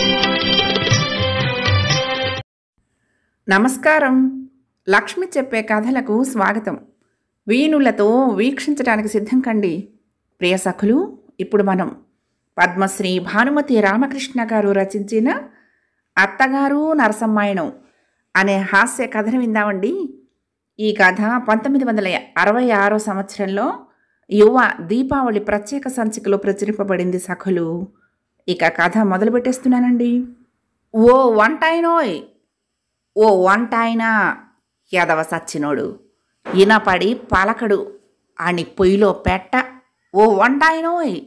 నమస్కారం లక్ష్మి చెప్పే కథలకు స్వాగతం వీణులతో వీక్షించడానికి సిద్ధం కండి ప్రియ సఖులు ఇప్పుడు మనం పద్మశ్రీ భానుమతి రామకృష్ణ గారు రచించిన అత్తగారు నరసమ్మాయణం అనే హాస్య కథను విందామండి ఈ కథ పంతొమ్మిది వందల అరవై ఆరో సంవత్సరంలో యువ దీపావళి ప్రత్యేక సంచికలో ప్రచురింపబడింది సఖులు ఇక కథ మొదలుపెట్టేస్తున్నానండి ఓ వంటాయినోయ్ ఓ వంటాయన ఎదవ సచ్చినోడు ఇనపడి పలకడు అని పొయ్యిలో పెట్ట ఓ వంటాయనోయ్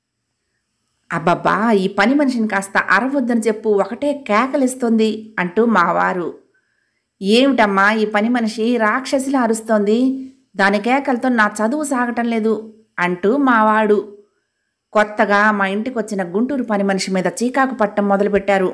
అబ్బబ్బా ఈ పని మనిషిని కాస్త అరవద్దని చెప్పు ఒకటే కేకలిస్తుంది అంటూ మావారు ఏమిటమ్మా ఈ పని మనిషి రాక్షసిలా అరుస్తోంది దాని కేకలతో నా చదువు సాగటం లేదు అంటూ మావాడు కొత్తగా మా ఇంటికి వచ్చిన గుంటూరు పని మనిషి మీద చీకాకు పట్టం మొదలుపెట్టారు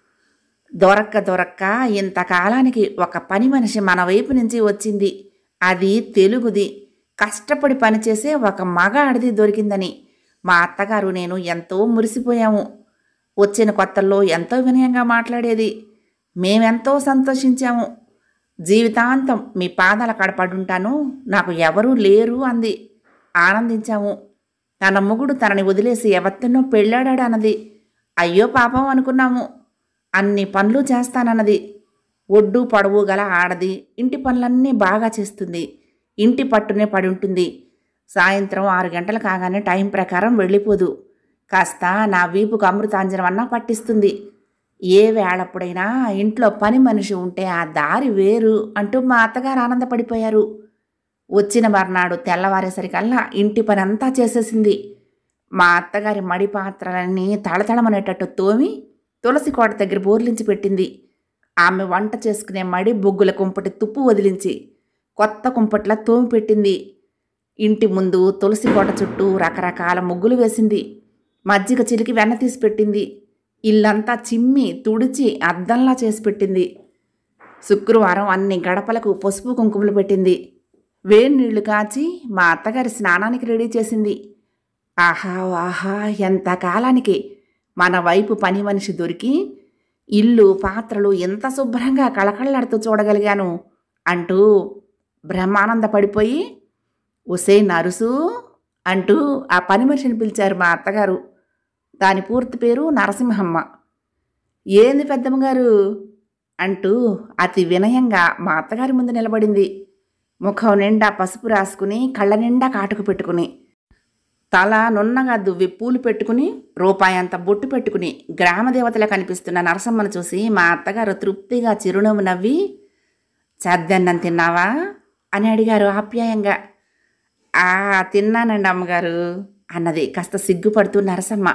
దొరక్క దొరక్క ఇంతకాలానికి ఒక పని మనిషి మన వైపు నుంచి వచ్చింది అది తెలుగుది కష్టపడి పనిచేసే ఒక మగాడిది దొరికిందని మా అత్తగారు నేను ఎంతో మురిసిపోయాము వచ్చిన కొత్తల్లో ఎంతో వినయంగా మాట్లాడేది మేమెంతో సంతోషించాము జీవితాంతం మీ పాదాల కడపడుంటాను నాకు ఎవరూ లేరు అంది ఆనందించాము తన మొగుడు తనని వదిలేసి ఎవరినో పెళ్ళాడాడన్నది అయ్యో పాపం అనుకున్నాము అన్ని పనులు చేస్తానన్నది ఒడ్డు పొడవు గల ఆడది ఇంటి పనులన్నీ బాగా చేస్తుంది ఇంటి పట్టునే పడి ఉంటుంది సాయంత్రం ఆరు గంటలు కాగానే టైం ప్రకారం వెళ్ళిపోదు కాస్త నా వీపుకు అమృతాంజనం అన్నా పట్టిస్తుంది ఏ వేళప్పుడైనా ఇంట్లో పని మనిషి ఉంటే ఆ దారి వేరు అంటూ మా అత్తగారు ఆనందపడిపోయారు వచ్చిన మర్నాడు తెల్లవారేసరికల్లా ఇంటి పని అంతా చేసేసింది మా అత్తగారి మడి పాత్రలన్నీ తళతళమనేటట్టు తోమి తులసి కోట దగ్గర బోర్లించి పెట్టింది ఆమె వంట చేసుకునే మడి బొగ్గుల కుంపటి తుప్పు వదిలించి కొత్త కుంపట్ల తోమి పెట్టింది ఇంటి ముందు తులసి కోట చుట్టూ రకరకాల ముగ్గులు వేసింది మజ్జిగ చిలికి వెన్న తీసి పెట్టింది ఇల్లంతా చిమ్మి తుడిచి అద్దంలా చేసి పెట్టింది శుక్రవారం అన్ని గడపలకు పసుపు కుంకుమలు పెట్టింది వేడి నీళ్లు కాచి మా అత్తగారి స్నానానికి రెడీ చేసింది ఆహా ఆహా ఎంత కాలానికి మన వైపు పని మనిషి దొరికి ఇల్లు పాత్రలు ఎంత శుభ్రంగా కళకళలాడుతూ చూడగలిగాను అంటూ బ్రహ్మానంద పడిపోయి ఒసే నరుసు అంటూ ఆ పని మనిషిని పిలిచారు మా అత్తగారు దాని పూర్తి పేరు నరసింహమ్మ ఏంది పెద్దమ్మగారు అంటూ అతి వినయంగా మా అత్తగారి ముందు నిలబడింది ముఖం నిండా పసుపు రాసుకుని కళ్ళ నిండా కాటుకు పెట్టుకుని తల నున్నగా దువ్వి పూలు పెట్టుకుని రూపాయి అంత బొట్టు పెట్టుకుని గ్రామదేవతలా కనిపిస్తున్న నరసమ్మను చూసి మా అత్తగారు తృప్తిగా చిరునవ్వు నవ్వి చద్దన్నం తిన్నావా అని అడిగారు ఆప్యాయంగా ఆ తిన్నానండి అమ్మగారు అన్నది కాస్త సిగ్గుపడుతూ నరసమ్మ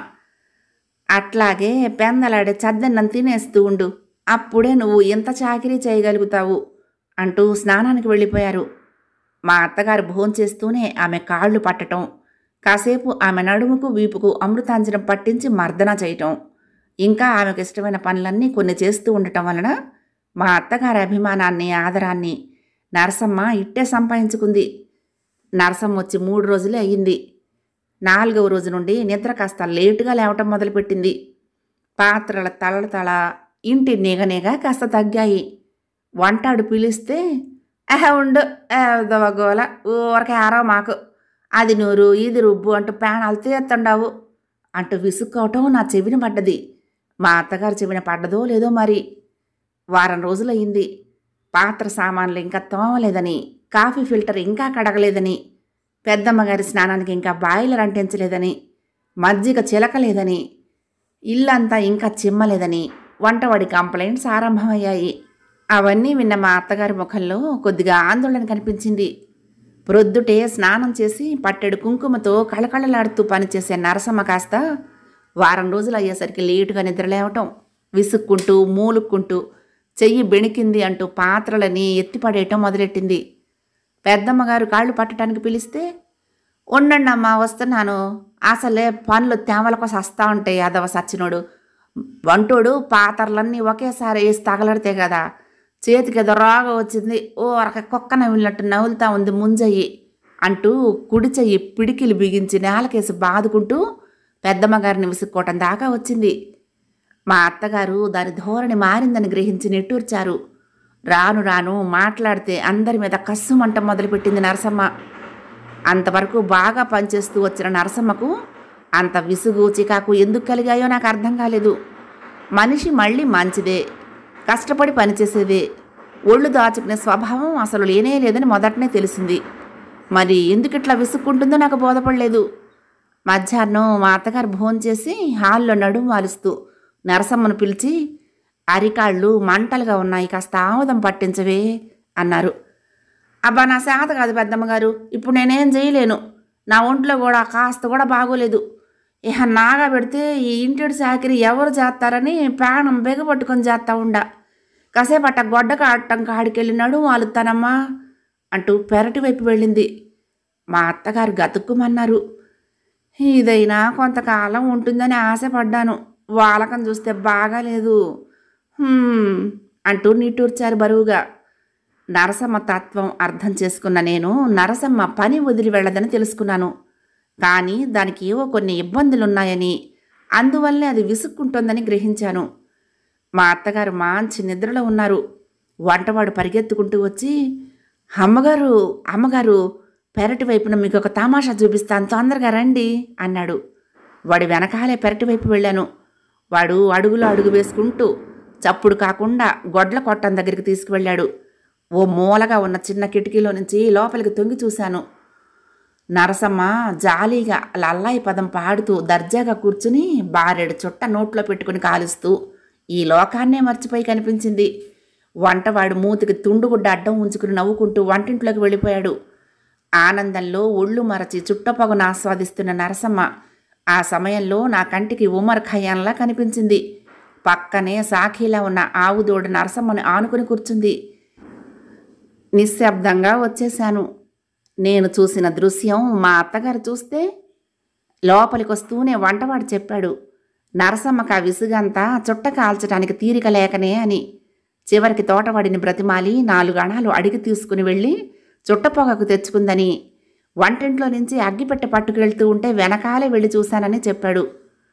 అట్లాగే పెందలాడే చద్దన్నం తినేస్తూ ఉండు అప్పుడే నువ్వు ఎంత చాకిరీ చేయగలుగుతావు అంటూ స్నానానికి వెళ్ళిపోయారు మా అత్తగారు భోంచేస్తూనే ఆమె కాళ్ళు పట్టటం కాసేపు ఆమె నడుముకు వీపుకు అమృతాంజనం పట్టించి మర్దన చేయటం ఇంకా ఆమెకు ఇష్టమైన పనులన్నీ కొన్ని చేస్తూ ఉండటం వలన మా అత్తగారి అభిమానాన్ని ఆదరాన్ని నరసమ్మ ఇట్టే సంపాదించుకుంది నరసమ్మ వచ్చి మూడు రోజులే అయ్యింది నాలుగవ రోజు నుండి నిద్ర కాస్త లేటుగా లేవటం మొదలుపెట్టింది పాత్రల తళతళ ఇంటి నిగనిగ కాస్త తగ్గాయి వంటాడు పిలిస్తే అహ ఉండు గోల ఊరకే ఆరో మాకు అది నూరు ఇది రుబ్బు అంటూ ప్రాణాలు తీస్తుండవు అంటూ విసుక్కోవటం నా చెవిన పడ్డది మా అత్తగారు చెవిన పడ్డదో లేదో మరి వారం రోజులయ్యింది పాత్ర సామాన్లు ఇంకా తోమలేదని కాఫీ ఫిల్టర్ ఇంకా కడగలేదని పెద్దమ్మగారి స్నానానికి ఇంకా బాయిలర్ అంటించలేదని మజ్జిగ చిలకలేదని ఇల్లంతా ఇంకా చిమ్మలేదని వంటవాడి కంప్లైంట్స్ ఆరంభమయ్యాయి అవన్నీ విన్న మా అత్తగారి ముఖంలో కొద్దిగా ఆందోళన కనిపించింది ప్రొద్దుటే స్నానం చేసి పట్టెడు కుంకుమతో కళకళలాడుతూ పనిచేసే నరసమ్మ కాస్త వారం రోజులు అయ్యేసరికి లేటుగా నిద్రలేవటం విసుక్కుంటూ మూలుక్కుంటూ చెయ్యి బెణికింది అంటూ పాత్రలని ఎత్తిపడేయటం మొదలెట్టింది పెద్దమ్మగారు కాళ్ళు పట్టడానికి పిలిస్తే ఉండండి అమ్మా వస్తున్నాను అసలే పనులు తేమల కోసం వస్తూ ఉంటాయి యాదవ సచ్చినోడు వంటోడు పాత్రలన్నీ ఒకేసారి వేసి తగలడితే కదా చేతికి ఏదో రోగం వచ్చింది ఓ అరక కుక్క నవ్వినట్టు నవ్వులుతా ఉంది ముంజయ్యి అంటూ కుడి చెయ్యి పిడికిలు బిగించి నేలకేసి బాదుకుంటూ పెద్దమ్మ గారిని విసుక్కోవటం దాకా వచ్చింది మా అత్తగారు దాని ధోరణి మారిందని గ్రహించి నిట్టూర్చారు రాను రాను మాట్లాడితే అందరి మీద కస్సుమంట మొదలుపెట్టింది నరసమ్మ అంతవరకు బాగా పనిచేస్తూ వచ్చిన నరసమ్మకు అంత విసుగు చికాకు ఎందుకు కలిగాయో నాకు అర్థం కాలేదు మనిషి మళ్ళీ మంచిదే కష్టపడి పనిచేసేదే ఒళ్ళు దాచుకునే స్వభావం అసలు లేనే లేదని మొదటనే తెలిసింది మరి ఎందుకు ఇట్లా విసుక్కుంటుందో నాకు బోధపడలేదు మధ్యాహ్నం మా అత్తగారు భోంచేసి హాల్లో నడుము వాలుస్తూ నరసమ్మను పిలిచి అరికాళ్ళు మంటలుగా ఉన్నాయి కాస్త ఆముదం పట్టించవే అన్నారు అబ్బా నా శాత కాదు పెద్దమ్మ గారు ఇప్పుడు నేనేం చేయలేను నా ఒంట్లో కూడా కాస్త కూడా బాగోలేదు ఇహ నాగా పెడితే ఈ ఇంటి సాకిరి ఎవరు చేస్తారని ప్రాణం బెగపట్టుకొని చేస్తా ఉండా కాసేపు అట్ట గొడ్డ కాడటం కాడికెళ్ళి నడుము వాలుతానమ్మా అంటూ పెరటి వైపు వెళ్ళింది మా అత్తగారు గతుక్కుమన్నారు ఇదైనా కొంతకాలం ఉంటుందని ఆశపడ్డాను వాలకం చూస్తే బాగాలేదు "హ్మ్" అంటూ నిట్టూర్చారు బరువుగా నరసమ్మ తత్వం అర్థం చేసుకున్న నేను నరసమ్మ పని వదిలి వెళ్ళదని తెలుసుకున్నాను కానీ దానికి ఏవో కొన్ని ఇబ్బందులున్నాయని అందువల్లే అది విసుక్కుంటోందని గ్రహించాను మా అత్తగారు మంచి నిద్రలో ఉన్నారు వంటవాడు పరిగెత్తుకుంటూ వచ్చి అమ్మగారు అమ్మగారు పెరటి వైపున మీకు ఒక తమాషా చూపిస్తాను తొందరగా రండి అన్నాడు వాడి వెనకాలే పెరటి వైపు వెళ్ళాను వాడు అడుగులో అడుగు వేసుకుంటూ చప్పుడు కాకుండా గొడ్ల కొట్టం దగ్గరికి తీసుకువెళ్ళాడు ఓ మూలగా ఉన్న చిన్న కిటికీలో నుంచి లోపలికి తొంగి చూశాను నరసమ్మ జాలీగా లల్లాయి పదం పాడుతూ దర్జాగా కూర్చుని బారెడు చుట్ట నోట్లో పెట్టుకుని కాలుస్తూ ఈ లోకాన్నే మర్చిపోయి కనిపించింది వంటవాడు మూతికి తుండుగుడ్డ అడ్డం ఉంచుకుని నవ్వుకుంటూ వంటింట్లోకి వెళ్ళిపోయాడు ఆనందంలో ఒళ్ళు మరచి చుట్టపొగను ఆస్వాదిస్తున్న నరసమ్మ ఆ సమయంలో నా కంటికి ఉమర్ ఖయ్యాన్లా కనిపించింది పక్కనే సాఖీలా ఉన్న ఆవు దూడ నరసమ్మని ఆనుకుని కూర్చుంది నిశ్శబ్దంగా వచ్చేశాను నేను చూసిన దృశ్యం మా అత్తగారు చూస్తే లోపలికి వస్తూనే వంటవాడు చెప్పాడు నరసమ్మకు ఆ విసుగంతా చుట్ట కాల్చడానికి తీరిక లేకనే అని చివరికి తోటవాడిని బ్రతిమాలి నాలుగు అణాలు అడిగి తీసుకుని వెళ్ళి చుట్టపొగకు తెచ్చుకుందని వంటింట్లో నుంచి అగ్గిపెట్టె పట్టుకెళ్తూ ఉంటే వెనకాలే వెళ్ళి చూశానని చెప్పాడు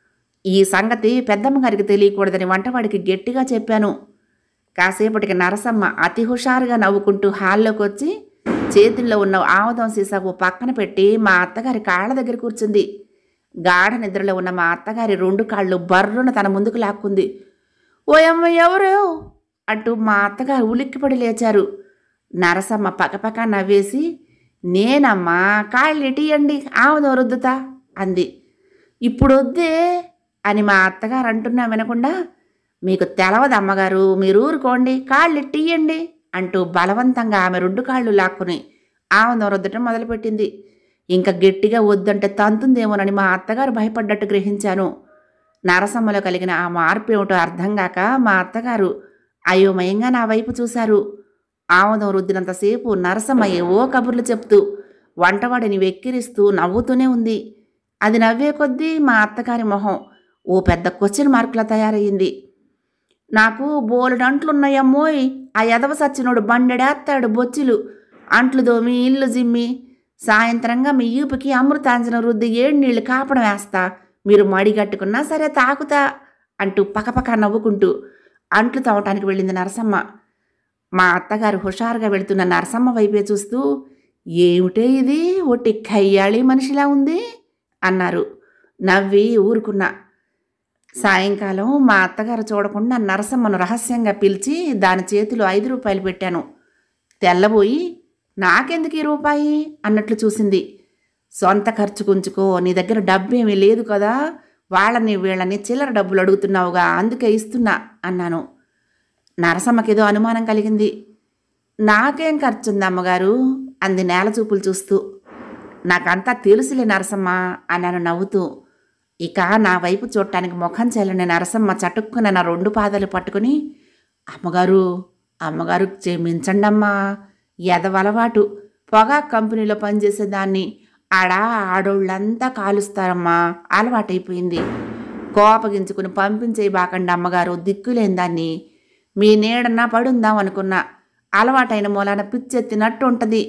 ఈ సంగతి పెద్దమ్మ గారికి తెలియకూడదని వంటవాడికి గట్టిగా చెప్పాను కాసేపటికి నరసమ్మ అతి హుషారుగా నవ్వుకుంటూ హాల్లోకి వచ్చి చేతుల్లో ఉన్న ఆముదం సీసా ఓ పక్కన పెట్టి మా అత్తగారి కాళ్ళ దగ్గర కూర్చుంది గాఢ నిద్రలో ఉన్న మా అత్తగారి రెండు కాళ్ళు బర్రున తన ముందుకు లాక్కుంది ఓయమ్మ ఎవరు అంటూ మా అత్తగారు ఉలిక్కిపడి లేచారు నరసమ్మ పకపక నవ్వేసి నేనమ్మా కాళ్ళు ఇటీయండి ఆముదం రుద్దుతా అంది ఇప్పుడు వద్దే అని మా అత్తగారు అంటున్నా వినకుండా మీకు తెలవదు అమ్మగారు మీరు ఊరుకోండి కాళ్ళు ఇట్టియండి అంటూ బలవంతంగా ఆమె రెండు కాళ్ళు లాక్కుని ఆమె రుద్దటం మొదలుపెట్టింది ఇంకా గట్టిగా వద్దంటే తంతుందేమోనని మా అత్తగారు భయపడ్డట్టు గ్రహించాను నరసమ్మలో కలిగిన ఆ మార్పు ఏమిటో అర్థం కాక మా అత్తగారు అయోమయంగా నా వైపు చూశారు ఆముదం రుద్దినంతసేపు నరసమ్మ ఏవో కబుర్లు చెప్తూ వంటవాడిని వెక్కిరిస్తూ నవ్వుతూనే ఉంది అది నవ్వే కొద్దీ మా అత్తగారి మొహం ఓ పెద్ద క్వశ్చన్ మార్కులా తయారయ్యింది నాకు బోలెడు అంట్లున్నాయమ్మోయ్ ఆ ఎదవ సచ్చినోడు బండెడేస్తాడు బొచ్చులు అంట్లు దోమి ఇల్లు జిమ్మి సాయంత్రంగా మీ ఈపుకి అమృతాంజన రుద్ది ఏడు నీళ్లు కాపడం వేస్తా మీరు మడిగట్టుకున్నా సరే తాకుతా అంటూ పకపక నవ్వుకుంటూ అంట్లు తవ్వటానికి వెళ్ళింది నరసమ్మ మా అత్తగారు హుషారుగా వెళుతున్న నరసమ్మ వైపే చూస్తూ ఏమిటే ఇది ఒట్టి కయ్యాళి మనిషిలా ఉంది అన్నారు నవ్వి ఊరుకున్నా సాయంకాలం మా అత్తగారు చూడకుండా నరసమ్మను రహస్యంగా పిలిచి దాని చేతిలో ఐదు రూపాయలు పెట్టాను తెల్లబోయి నాకెందుకు ఈ రూపాయి అన్నట్లు చూసింది సొంత ఖర్చు కుంచుకో నీ దగ్గర డబ్బేమీ లేదు కదా వాళ్ళని వీళ్ళని చిల్లర డబ్బులు అడుగుతున్నావుగా అందుకే ఇస్తున్నా అన్నాను నరసమ్మకేదో అనుమానం కలిగింది నాకేం ఖర్చుంది అమ్మగారు అంది నేల చూపులు చూస్తూ నాకంతా తెలుసులే నరసమ్మ అన్నాను నవ్వుతూ ఇక నా వైపు చూడటానికి ముఖం చెల్లని నరసమ్మ చటుక్కున నా రెండు పాదాలు పట్టుకుని అమ్మగారు అమ్మగారు క్షమించండమ్మా ఎదవలవాటు పొగా కంపెనీలో పనిచేసేదాన్ని ఆడా ఆడోళ్ళంతా కాలుస్తారమ్మా అలవాటైపోయింది కోపగించుకుని పంపించేయి బాకండి అమ్మగారు దిక్కులేని దాన్ని మీ నీడన్నా పడుందాం అనుకున్నా అలవాటైన మూలాన పిచ్చెత్తినట్టు ఉంటుంది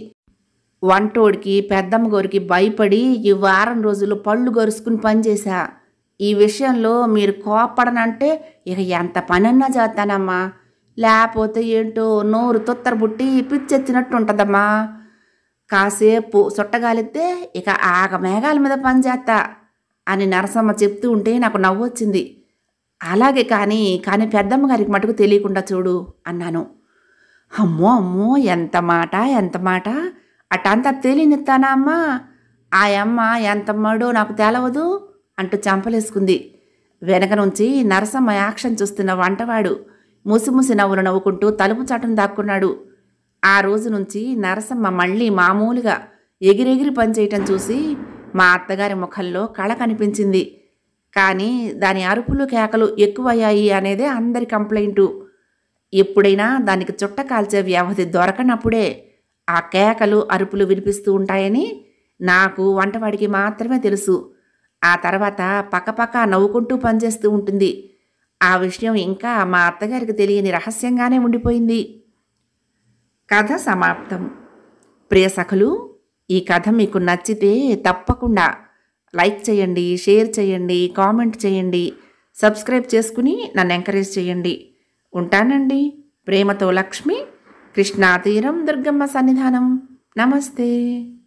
వంటోడికి పెద్దమ్మ గోరికి భయపడి ఈ వారం రోజులు పళ్ళు గరుసుకుని పనిచేశా ఈ విషయంలో మీరు కోపడనంటే ఇక ఎంత పనన్నా చేస్తానమ్మా లేకపోతే ఏంటో నోరు తొత్తర బుట్టి పిచ్చెత్తినట్టు ఉంటుందమ్మా కాసేపు చుట్టగాలిస్తే ఇక ఆగ మేఘాల మీద పనిచేస్తా అని నరసమ్మ చెప్తూ ఉంటే నాకు నవ్వు వచ్చింది అలాగే కానీ కానీ పెద్దమ్మ గారికి మటుకు తెలియకుండా చూడు అన్నాను అమ్మో అమ్మో ఎంత మాట ఎంత మాట అటంతా తెలియనిస్తానా అమ్మా ఆ అమ్మ ఎంత మడో నాకు తెలవదు అంటూ చంపలేసుకుంది వెనక నుంచి నరసమ్మ యాక్షన్ చూస్తున్న వంటవాడు ముసిముసి నవ్వులు నవ్వుకుంటూ తలుపు చాటును దాక్కున్నాడు ఆ రోజు నుంచి నరసమ్మ మళ్ళీ మామూలుగా ఎగిరెగిరి పనిచేయటం చూసి మా అత్తగారి ముఖంలో కళ కనిపించింది కానీ దాని అరుపులు కేకలు ఎక్కువయ్యాయి అనేదే అందరి కంప్లైంటు ఎప్పుడైనా దానికి చుట్ట కాల్చే వ్యవధి దొరకనప్పుడే ఆ కేకలు అరుపులు వినిపిస్తూ ఉంటాయని నాకు వంటవాడికి మాత్రమే తెలుసు ఆ తర్వాత పక్కపక్క నవ్వుకుంటూ పనిచేస్తూ ఉంటుంది ఆ విషయం ఇంకా మా అత్తగారికి తెలియని రహస్యంగానే ఉండిపోయింది కథ సమాప్తం ప్రియ సఖులు ఈ కథ మీకు నచ్చితే తప్పకుండా లైక్ చేయండి షేర్ చేయండి కామెంట్ చేయండి సబ్స్క్రైబ్ చేసుకుని నన్ను ఎంకరేజ్ చేయండి ఉంటానండి ప్రేమతో లక్ష్మి కృష్ణా తీరం దుర్గమ్మ సన్నిధానం నమస్తే